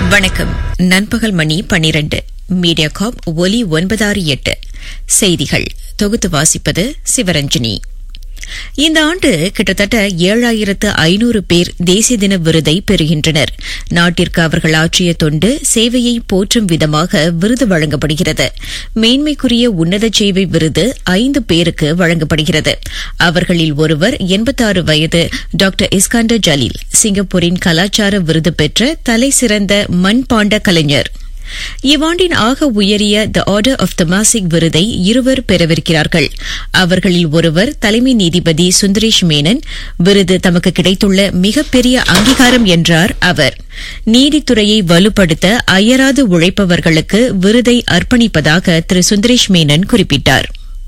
வணக்கம் நண்பகல் மணி பன்னிரண்டு மீடியா காப் ஒலி ஒன்பதாறு எட்டு செய்திகள் தொகுத்து வாசிப்பது சிவரஞ்சனி இந்த ஆண்டு கிட்டத்தட்ட ஏழாயிரத்து ஐநூறு பேர் தேசிய தின விருதை பெறுகின்றனர் நாட்டிற்கு அவர்கள் ஆற்றிய தொண்டு சேவையை போற்றும் விதமாக விருது வழங்கப்படுகிறது மேன்மைக்குரிய உன்னத சேவை விருது ஐந்து பேருக்கு வழங்கப்படுகிறது அவர்களில் ஒருவர் எண்பத்தாறு வயது டாக்டர் இஸ்காண்டர் ஜலீல் சிங்கப்பூரின் கலாச்சார விருது பெற்ற தலைசிறந்த மண்பாண்ட கலைஞர் இவ்வாண்டின் ஆக உயரிய த ஆர்டர் ஆஃப் தமாசிக் விருதை இருவர் பெறவிருக்கிறார்கள் அவர்களில் ஒருவர் தலைமை நீதிபதி சுந்தரேஷ் மேனன் விருது தமக்கு கிடைத்துள்ள மிகப்பெரிய அங்கீகாரம் என்றார் அவர் நீதித்துறையை வலுப்படுத்த அயராது உழைப்பவர்களுக்கு விருதை அர்ப்பணிப்பதாக திரு சுந்தரேஷ் மேனன் குறிப்பிட்டார்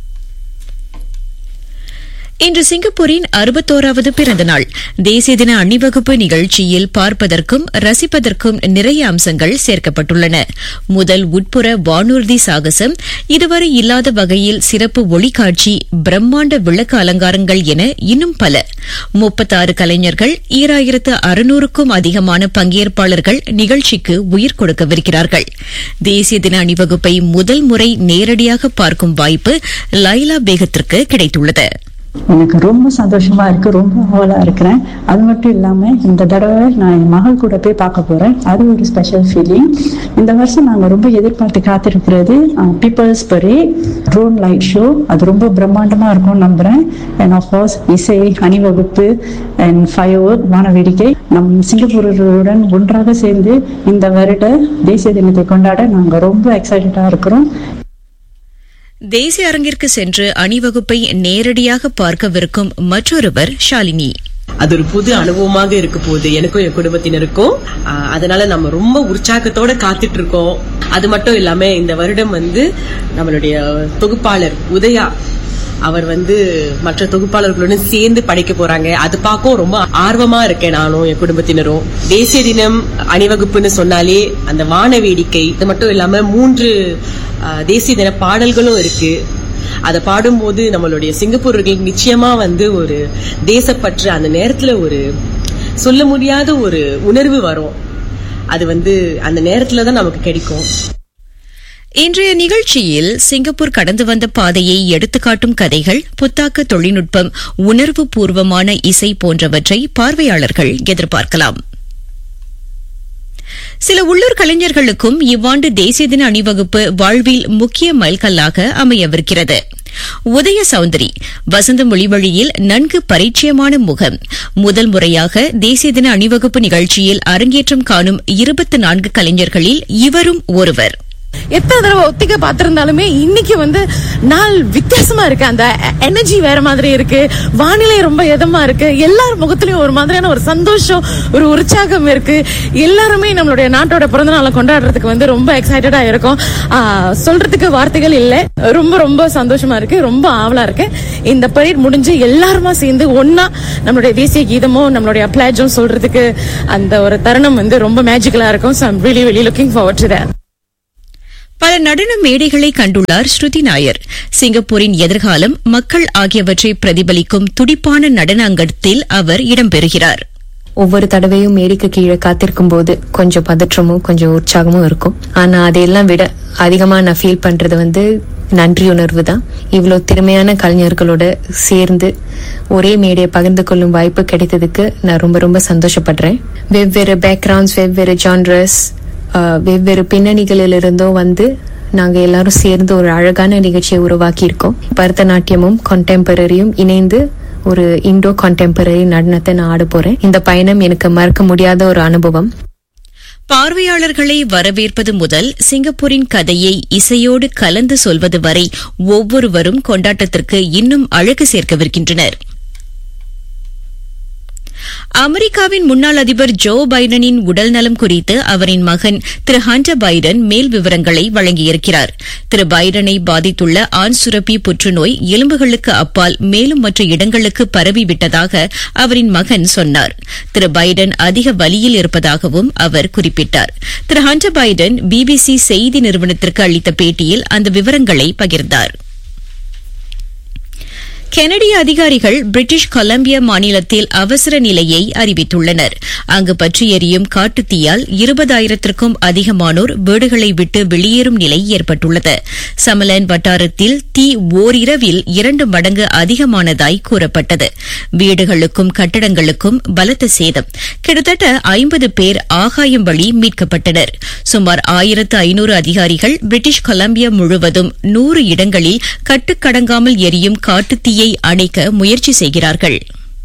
இன்று சிங்கப்பூரின் அறுபத்தோராவது பிறந்த நாள் தேசிய தின அணிவகுப்பு நிகழ்ச்சியில் பார்ப்பதற்கும் ரசிப்பதற்கும் நிறைய அம்சங்கள் சேர்க்கப்பட்டுள்ளன முதல் உட்புற வானூர்தி சாகசம் இதுவரை இல்லாத வகையில் சிறப்பு ஒளிக்காட்சி பிரம்மாண்ட விளக்கு அலங்காரங்கள் என இன்னும் பல முப்பத்தாறு கலைஞர்கள் ஈராயிரத்து அறுநூறுக்கும் அதிகமான பங்கேற்பாளர்கள் நிகழ்ச்சிக்கு உயிர் கொடுக்கவிருக்கிறார்கள் தேசிய தின அணிவகுப்பை முதல் முறை நேரடியாக பார்க்கும் வாய்ப்பு லைலா பேகத்திற்கு கிடைத்துள்ளது எனக்கு ரொம்ப சந்தோஷமா இருக்கு ரொம்ப ஆவலா இருக்கிறேன் அது மட்டும் இல்லாம இந்த தடவை நான் என் மகள் கூட போய் பார்க்க போறேன் அது ஒரு ஸ்பெஷல் ஃபீலிங் இந்த வருஷம் நாங்க ரொம்ப எதிர்பார்த்து காத்திருக்கிறது பீப்புள்ஸ் பரே ட்ரோன் லைட் ஷோ அது ரொம்ப பிரம்மாண்டமா இருக்கும் நம்புறேன் அண்ட் ஆஃப்கோர்ஸ் இசை அணிவகுப்பு அண்ட் ஃபயர் ஒர்க் வான வேடிக்கை நம் சிங்கப்பூருடன் ஒன்றாக சேர்ந்து இந்த வருட தேசிய தினத்தை கொண்டாட நாங்க ரொம்ப எக்ஸைட்டடா இருக்கிறோம் தேசிய அரங்கிற்கு சென்று அணிவகுப்பை நேரடியாக பார்க்கவிருக்கும் மற்றொருவர் ஷாலினி அது ஒரு புது அனுபவமாக இருக்க போகுது எனக்கும் என் குடும்பத்தினருக்கும் ஆஹ் அதனால நம்ம ரொம்ப உற்சாகத்தோட காத்துட்டு இருக்கோம் அது மட்டும் இல்லாம இந்த வருடம் வந்து நம்மளுடைய தொகுப்பாளர் உதயா அவர் வந்து மற்ற தொகுப்பாளர்களுடன் சேர்ந்து படிக்க போறாங்க அது பார்க்கவும் ரொம்ப ஆர்வமா இருக்கேன் நானும் என் குடும்பத்தினரும் தேசிய தினம் அணிவகுப்புன்னு சொன்னாலே அந்த வான வேடிக்கை இது மட்டும் இல்லாம மூன்று ஆஹ், தேசிய தின பாடல்களும் இருக்கு அதை பாடும்போது நம்மளுடைய சிங்கப்பூரர்கள் நிச்சயமா வந்து ஒரு தேசப்பற்று அந்த நேரத்துல ஒரு சொல்ல முடியாத ஒரு உணர்வு வரும் அது வந்து அந்த நேரத்துல தான் நமக்கு கிடைக்கும் இன்றைய நிகழ்ச்சியில் சிங்கப்பூர் கடந்து வந்த பாதையை எடுத்துக்காட்டும் கதைகள் புத்தாக்க தொழில்நுட்பம் உணர்வு பூர்வமான இசை போன்றவற்றை பார்வையாளர்கள் எதிர்பார்க்கலாம் சில உள்ளூர் கலைஞர்களுக்கும் இவ்வாண்டு தேசிய தின அணிவகுப்பு வாழ்வில் முக்கிய மைல்கல்லாக அமையவிருக்கிறது உதய சௌந்தரி வசந்த மொழிவழியில் நன்கு பரிச்சயமான முகம் முதல் முறையாக தேசிய தின அணிவகுப்பு நிகழ்ச்சியில் அரங்கேற்றம் காணும் இருபத்தி நான்கு கலைஞர்களில் இவரும் ஒருவர் எத்தனை தடவை ஒத்திக்க பார்த்திருந்தாலுமே இன்னைக்கு வந்து நாள் வித்தியாசமா இருக்கு அந்த எனர்ஜி வேற மாதிரி இருக்கு வானிலை ரொம்ப இதமா இருக்கு எல்லார் முகத்திலயும் ஒரு மாதிரியான ஒரு சந்தோஷம் ஒரு உற்சாகம் இருக்கு எல்லாருமே நம்மளுடைய நாட்டோட பிறந்த நாளை கொண்டாடுறதுக்கு வந்து ரொம்ப எக்ஸைட்டடா இருக்கும் ஆஹ், சொல்றதுக்கு வார்த்தைகள் இல்ல ரொம்ப ரொம்ப சந்தோஷமா இருக்கு ரொம்ப ஆவலா இருக்கு இந்த பரேட் முடிஞ்சு எல்லாருமா சேர்ந்து ஒன்னா நம்மளுடைய தேசிய கீதமும் நம்மளுடைய பிளாஜும் சொல்றதுக்கு அந்த ஒரு தருணம் வந்து ரொம்ப மேஜிக்கலா இருக்கும் so I'm really really looking forward to that பல நடன மேடைகளை கண்டுள்ளார் ஸ்ருதி நாயர் சிங்கப்பூரின் எதிர்காலம் மக்கள் ஆகியவற்றை பிரதிபலிக்கும் துடிப்பான நடன அங்கத்தில் அவர் இடம்பெறுகிறார் ஒவ்வொரு தடவையும் மேடைக்கு கீழே காத்திருக்கும் போது கொஞ்சம் பதற்றமும் கொஞ்சம் உற்சாகமும் இருக்கும் ஆனா அதையெல்லாம் விட அதிகமா நான் ஃபீல் பண்றது வந்து நன்றியுணர்வு தான் இவ்வளோ திறமையான கலைஞர்களோட சேர்ந்து ஒரே மேடையை பகிர்ந்து கொள்ளும் வாய்ப்பு கிடைத்ததுக்கு நான் ரொம்ப ரொம்ப சந்தோஷப்படுறேன் வெவ்வேறு பேக்ரவுண்ட்ஸ் வெவ்வேறு ஜான்ரஸ் வெவ்வேறு பின்னணிகளிலிருந்தும் வந்து நாங்க எல்லாரும் சேர்ந்து ஒரு அழகான நிகழ்ச்சியை உருவாக்கி இருக்கோம் பரதநாட்டியமும் கான்டெம்பரரியும் இணைந்து ஒரு இண்டோ கான்டெம்பரரி நடனத்தை நான் ஆட போறேன் இந்த பயணம் எனக்கு மறக்க முடியாத ஒரு அனுபவம் பார்வையாளர்களை வரவேற்பது முதல் சிங்கப்பூரின் கதையை இசையோடு கலந்து சொல்வது வரை ஒவ்வொருவரும் கொண்டாட்டத்திற்கு இன்னும் அழகு சேர்க்கவிருக்கின்றனர் அமெரிக்காவின் முன்னாள் அதிபர் ஜோ பைடனின் உடல்நலம் குறித்து அவரின் மகன் திரு ஹண்டர் பைடன் மேல் விவரங்களை வழங்கியிருக்கிறார் திரு பைடனை பாதித்துள்ள ஆண் சுரப்பி புற்றுநோய் எலும்புகளுக்கு அப்பால் மேலும் மற்ற இடங்களுக்கு பரவிவிட்டதாக அவரின் மகன் சொன்னார் திரு பைடன் அதிக வலியில் இருப்பதாகவும் அவர் குறிப்பிட்டார் திரு ஹண்டர் பைடன் பிபிசி செய்தி நிறுவனத்திற்கு அளித்த பேட்டியில் அந்த விவரங்களை பகிர்ந்தார் கெனடிய அதிகாரிகள் பிரிட்டிஷ் கொலம்பியா மாநிலத்தில் அவசர நிலையை அறிவித்துள்ளனர் அங்கு பற்றி எரியும் காட்டுத் தீயால் இருபதாயிரத்திற்கும் அதிகமானோர் வீடுகளை விட்டு வெளியேறும் நிலை ஏற்பட்டுள்ளது சமலன் வட்டாரத்தில் தீ ஓரிரவில் இரண்டு மடங்கு அதிகமானதாய் கூறப்பட்டது வீடுகளுக்கும் கட்டடங்களுக்கும் பலத்த சேதம் கிட்டத்தட்ட ஐம்பது பேர் ஆகாயம் வழி மீட்கப்பட்டனர் சுமார் ஆயிரத்து ஐநூறு அதிகாரிகள் பிரிட்டிஷ் கொலம்பியா முழுவதும் நூறு இடங்களில் கட்டுக்கடங்காமல் எரியும் காட்டுத் தீயை அணைக்க முயற்சி செய்கிறார்கள்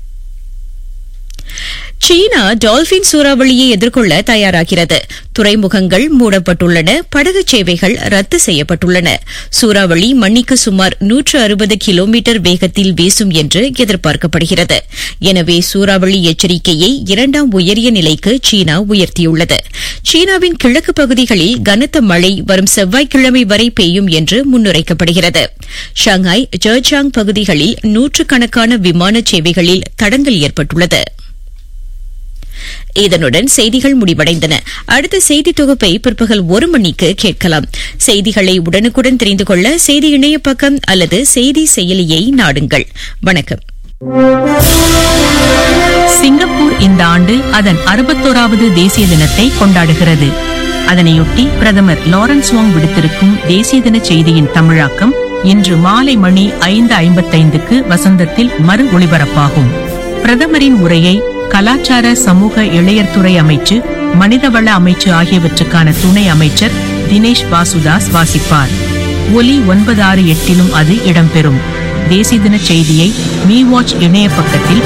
சீனா டால்பின் சூறாவளியை எதிர்கொள்ள தயாராகிறது துறைமுகங்கள் மூடப்பட்டுள்ளன படகு சேவைகள் ரத்து செய்யப்பட்டுள்ளன சூறாவளி மணிக்கு சுமார் நூற்று அறுபது கிலோமீட்டர் வேகத்தில் வீசும் என்று எதிர்பார்க்கப்படுகிறது எனவே சூறாவளி எச்சரிக்கையை இரண்டாம் உயரிய நிலைக்கு சீனா உயர்த்தியுள்ளது சீனாவின் கிழக்கு பகுதிகளில் கனத்த மழை வரும் செவ்வாய்க்கிழமை வரை பெய்யும் என்று முன்னுரைக்கப்படுகிறது ஷாங்காய் ஜர்ஜாங் பகுதிகளில் நூற்றுக்கணக்கான விமான சேவைகளில் தடங்கல் ஏற்பட்டுள்ளது இதனுடன் செய்திகள் முடிவடைந்தன அடுத்த செய்தி தொகுப்பை பிற்பகல் ஒரு மணிக்கு கேட்கலாம் செய்திகளை உடனுக்குடன் தெரிந்து கொள்ள செய்தி இணைய பக்கம் அல்லது செய்தி செயலியை நாடுங்கள் வணக்கம் சிங்கப்பூர் இந்த ஆண்டு அதன் அறுபத்தோராவது தேசிய தினத்தை கொண்டாடுகிறது அதனையொட்டி பிரதமர் லாரன்ஸ் வாங் விடுத்திருக்கும் தேசிய தின செய்தியின் தமிழாக்கம் இன்று மாலை மணி ஐந்து ஐம்பத்தைந்துக்கு வசந்தத்தில் மறு ஒளிபரப்பாகும் பிரதமரின் உரையை கலாச்சார சமூக இளையர்துறை அமைச்சு மனிதவள அமைச்சு ஆகியவற்றுக்கான துணை அமைச்சர் தினேஷ் வாசுதாஸ் வாசிப்பார் ஒலி ஒன்பது ஆறு எட்டிலும் அது இடம்பெறும் தேசிய தின செய்தியை மீ வாட்ச் இணைய பக்கத்தில்